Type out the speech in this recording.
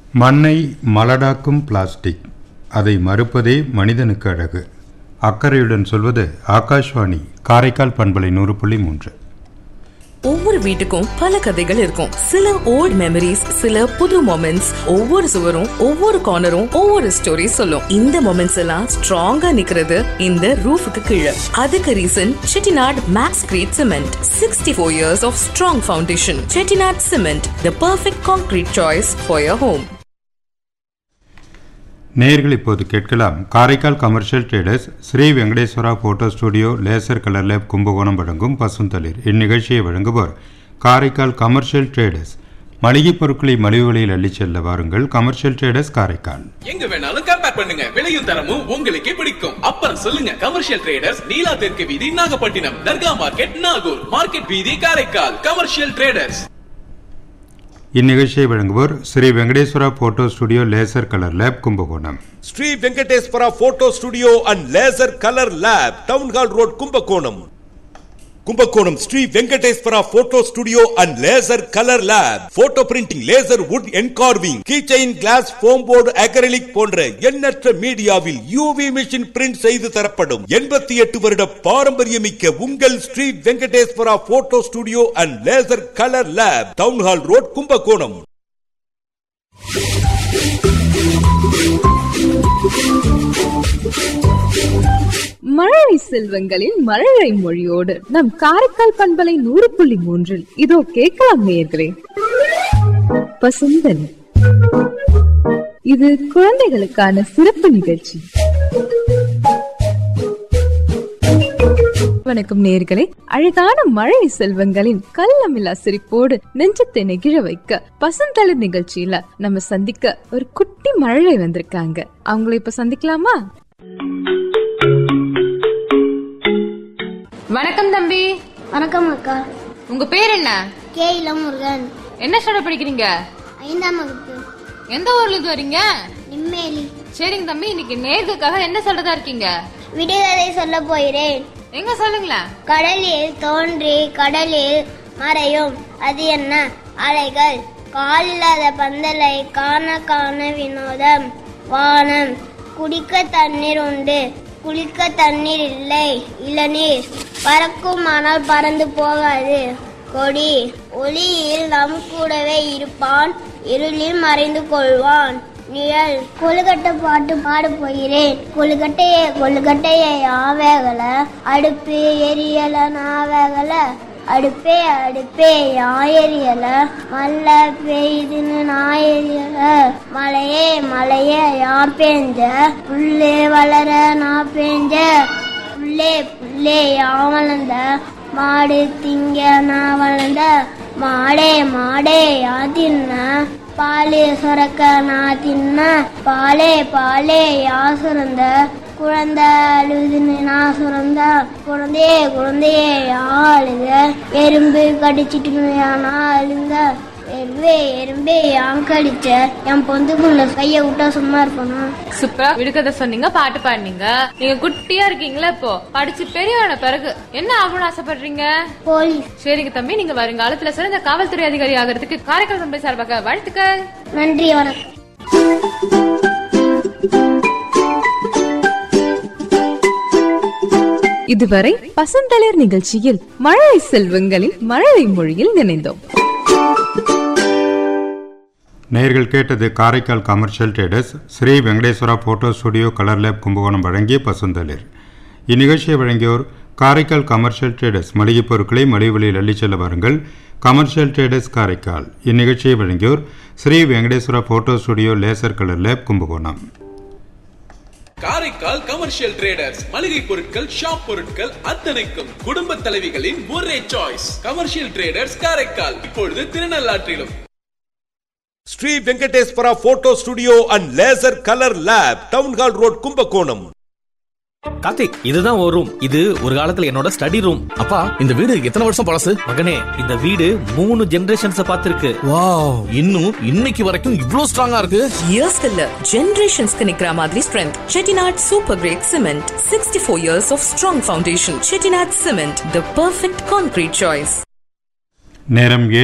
மண்ணை மலடாக்கும் பிளாஸ்டிக் அதை மறுப்பதே மனிதனுக்கு அழகு அக்கறையுடன் சொல்வது ஆகாஷ்வாணி காரைக்கால் பண்பலை நூறு புள்ளி மூன்று ஒவ்வொரு வீட்டுக்கும் பல கதைகள் இருக்கும் சில ஓல்ட் மெமரிஸ் சில புது மொமெண்ட்ஸ் ஒவ்வொரு சுவரும் ஒவ்வொரு கார்னரும் ஒவ்வொரு ஸ்டோரி சொல்லும் இந்த மொமெண்ட்ஸ் எல்லாம் ஸ்ட்ராங்கா நிக்கிறது இந்த ரூஃபுக்கு கீழே அதுக்கு reason Chettinad max grade cement sixty four years of strong foundation Chettinad cement the perfect concrete choice for your home நேயர்கள் இப்போது கேட்கலாம் Karaikal commercial traders Shri Venkateswara photo studio laser colour lab Kumbakonam வழங்கும் பசுந்தளிர் இந்நிகழ்ச்சியை வழங்குவோர் காரைக்கால் கமர்ஷியல் ட்ரேடர்ஸ் மளிகைப் பொருட்களை மலிவு விலையில் அள்ளிச் செல்ல வாருங்கள் கமர்ஷியல் ட்ரேடர்ஸ் காரைக்கால் எங்க வேணாலும் கம்பேர் பண்ணுங்க விலையும் தரமும் உங்களுக்கே பிடிக்கும் அப்புறம் சொல்லுங்க கமர்ஷியல் ட்ரேடர்ஸ் நீலா தெற்கு வீதி நாகப்பட்டினம் தர்கா மார்க்கெட் நாகூர் மார்க்கெட் வீதி காரைக்கால் கமர்ஷியல் ட்ரேடர்ஸ் இந்நிகழ்ச்சியை வழங்குவோர் Shri Venkateswara photo studio laser colour lab Kumbakonam Shri Venkateswara photo studio and laser colour lab town hall road Kumbakonam Kumbakonam Shri Venkateswara photo studio and laser colour lab photo printing laser wood engraving keychain glass foam board acrylic போன்ற எண்ணற்ற மீடியாவில் UV machine print செய்து தரப்படும் எண்பத்தி எட்டு வருட பாரம்பரியமிக்க உங்கள் Shri Venkateswara photo studio and laser colour lab town hall road Kumbakonam மழலை செல்வங்களின் மழலை மொழியோடு நம் காரைக்கால் பண்பலை நூறு புள்ளி மூன்றில் இதோ கேட்கலாம் நேயர்களே பசுந்தன் இது குழந்தைகளுக்கான சிறப்பு நிகழ்ச்சி வணக்கம் நேர்களே அழகான மழை செல்வங்களின் கள்ளமில்லா சிரிப்போடு நெஞ்சத்தை நெகிழ வைக்க பசுந்தளிர் நிகழ்ச்சியில நம்ம சந்திக்க ஒரு குட்டி மழலை வந்திருக்காங்க அவங்கள இப்ப சந்திக்கலாமா வணக்கம் தம்பி வணக்கம் அக்கா உங்க பேர் என்ன கே இளமுருகன் என்ன ஸ்டாண்டர்ட் படிக்கிறீங்க ஐந்தாம் வகுப்பு எந்த ஊர்ல இருந்து வரீங்க நிம்மேலி சரிங்க தம்பி இன்னைக்கு நேர்களுக்காக என்ன சொல்றதா இருக்கீங்க விடுகதை சொல்ல போகிறேன் எங்க சொல்லுங்களேன் கடலில் தோன்றி கடலில் மறையும் அது என்ன அலைகள் காலில்லாத பந்தலை காண காண வினோதம் வானம் குடிக்க தண்ணீர் உண்டு குளிக்க தண்ணீர் இல்லை இளநீர் பறக்கும் ஆனால் பறந்து போகாது கொடி ஒளியில் நம் கூடவே இருப்பான் இருளில் மறைந்து கொள்வான் நிழல் கொழுக்கட்டை பாட்டு பாட போகிறேன் கொழுக்கட்டையே கொழுக்கட்டையே ஆவேகல அடுப்பு எரியல நாவேகல அடுப்பே அடுப்பே யாயரியல மல்ல பெய்துன்னு நாயரியல மலையே மலையே யா பேஞ்ச புள்ளே வளர நான் பேஞ்ச புள்ளே புள்ளே யா வளர்ந்த மாடு திங்க நான் வளர்ந்த மாடே மாடே யா தின்ன பாலே சுரக்க நான் தின்ன பாலே பாலே யா சுரந்த குழந்தை அழுதுன்னு நான் சுரந்த குழந்தையே குழந்தையே யா அழுத எறும்பு கடிச்சிட்டு நான் அழுந்த எருவே எறும்பே யான் கடிச்ச என் பொந்துக்குள்ள கைய விட்டா சும்மா இருப்பனா சூப்பரா விடுக்கதை சொன்னீங்க பாட்டு பாடுனீங்க நீங்க குட்டியா இருக்கீங்களா இப்போ படிச்சு பெரியவன பிறகு என்ன ஆகணும்னு ஆசைப்படுறீங்க போலீஸ் சரிங்க தம்பி நீங்க வருங்காலத்துல சிறந்த காவல்துறை அதிகாரி ஆகிறதுக்கு காரைக்கால் தம்பி சார்பாக வாழ்த்துக்கள் நன்றி வணக்கம் இதுவரை பசந்தளிர் நிகழ்ச்சியில் மழலை செல்வங்களின் மழலை மொழியில் நினைந்தோம் நேயர்கள் கேட்டது Karaikal commercial traders Shri Venkateswara photo studio colour lab Kumbakonam வழங்கிய பசுந்தளிர் இந்நிகழ்ச்சியை வழங்கியோர் காரைக்கால் கமர்ஷியல் ட்ரேடர்ஸ் மளிகைப் பொருட்களை மலிவு விலையில் அள்ளிச் செல்ல வாருங்கள் கமர்ஷியல் ட்ரேடர்ஸ் காரைக்கால் இந்நிகழ்ச்சியை வழங்கியோர் Shri Venkateswara photo studio laser colour lab Kumbakonam Karaikal commercial traders மளிகை பொருட்கள் ஷாப் பொருட்கள் அத்தனைக்கும் குடும்ப தலைவிகளின் ஒரே சாய்ஸ் கமர்ஷியல் ட்ரேடர்ஸ் காரைக்கால் இப்பொழுது திருநள்ளாற்றிலும் Shri Venkateswara photo studio and laser colour lab town hall road Kumbakonam Karthik இதுதான் ஒரு ரூம் இது ஒரு காலத்துல என்னோட ஸ்டடி ரூம் அப்பா இந்த வீடு எத்தனை வருஷம் பழசு மகனே இந்த வீடு மூணு ஜெனரேஷன்ஸ் பார்த்திருக்கு வாவ் இன்னும் இன்னைக்கு வரைக்கும் இவ்ளோ ஸ்ட்ராங்கா இருக்கு இயர்ஸ்க்கு இல்ல ஜெனரேஷன்ஸ்க்கு நிக்கிற மாதிரி strength Chettinad super grade cement sixty four years of strong foundation Chettinad cement the perfect concrete choice நேரம்